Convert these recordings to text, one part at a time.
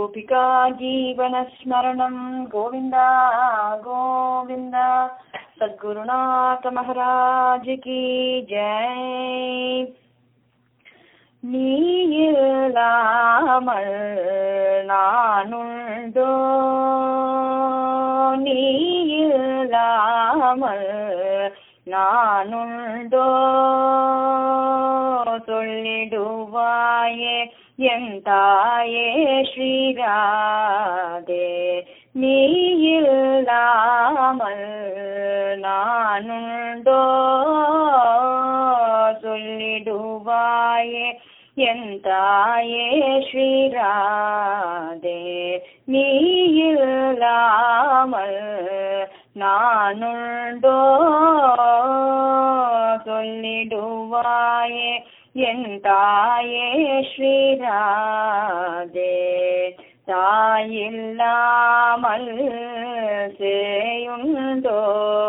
गोपिका जीवनस्मरणं गोविन्द गोविन्द सद्गुरुनाथ महाराज की जय நீ இல்லாமல் நானுண்டோ நீ இல்லாமல் நானுண்டோ சொல்லிடுவாயே என் தாயே ஸ்ரீராதே நீ இல்லாமல் நானுண்டோ சொல்லிடுவாயே என் தாயே ஸ்ரீராதே நீ இல்லாமல் நானுண்டோ சொல்லிடுவாயே என் தாயே ஸ்ரீராதே தாயில்லாமல் சேயுண்டோ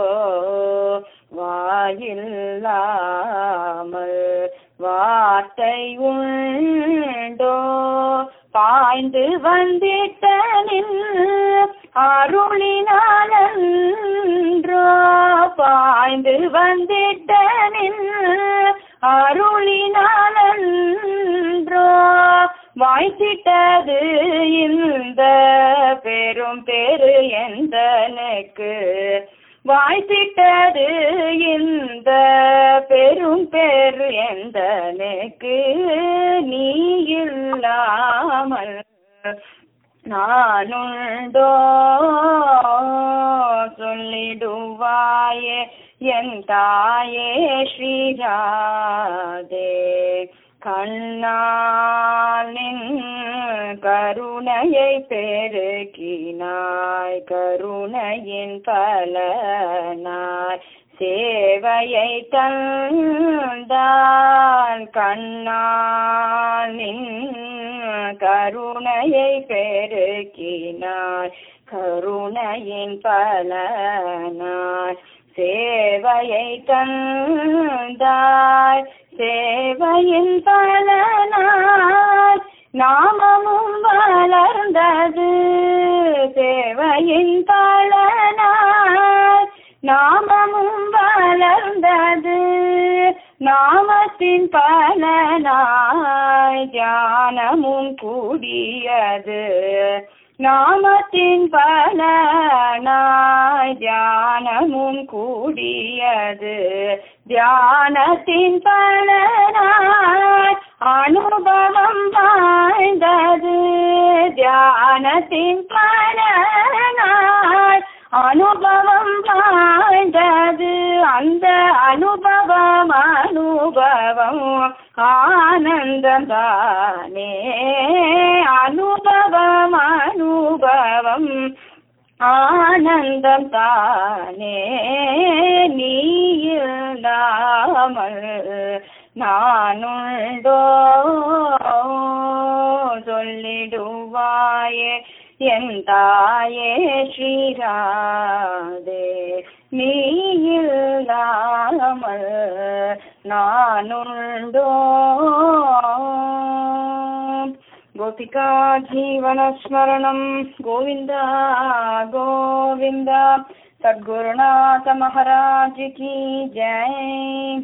வாயில்லாமல் வார்த்தை உண்டோ பாய்ந்து வந்திட்டனின் அருளினாலன்றோ பாய்ந்து வந்திட்டனின் அருளினாலன்றோ வாய்த்திட்டது இந்த பெரும் பேரு எந்தனுக்கு வாய்த்திட்டது இந்த பெரும் பேரு எந்தனுக்கு நீ இல்லாமல் நானுண்டோ சொல்லிடுவாயே என் தாயே ஸ்ரீராதே கண்ணாலின் கருணையை பெருக்கினாய் கருணையின் பலனாய் சேவையை தந்தான் கண்ணாலின் கருணையை பெருக்கினாய் கருணையின் பலனாய் சேவையை தந்தாய் சேவையின் பலனாய் நாமமும் வளர்ந்தது சேவையின் பலனாய் நாமமும் வளர்ந்தது நாமத்தின் பலனாய் தியானமும் கூடியது நாமத்தின் பலனாய் தியானமும் கூடியது தியானத்தின் பலனாய் அனுபவம் வாய்ந்தது தியானத்தின் பலனாய் அனுபவம் வாய்ந்தது அந்த அனுபவம் அனுபவம் ஆனந்தம் தானே அனுபவம் அனுபவம் ஆனந்தம் தானே நீ இல்லாமல் நானுண்டோ சொல்லிடுவாயே என் தாயே ஸ்ரீராதே நீ இல்லாமல் நானுண்டோ गोपिका जीवनस्मरणं गोविन्द गोविन्द सद्गुरुनाथ महाराज की जय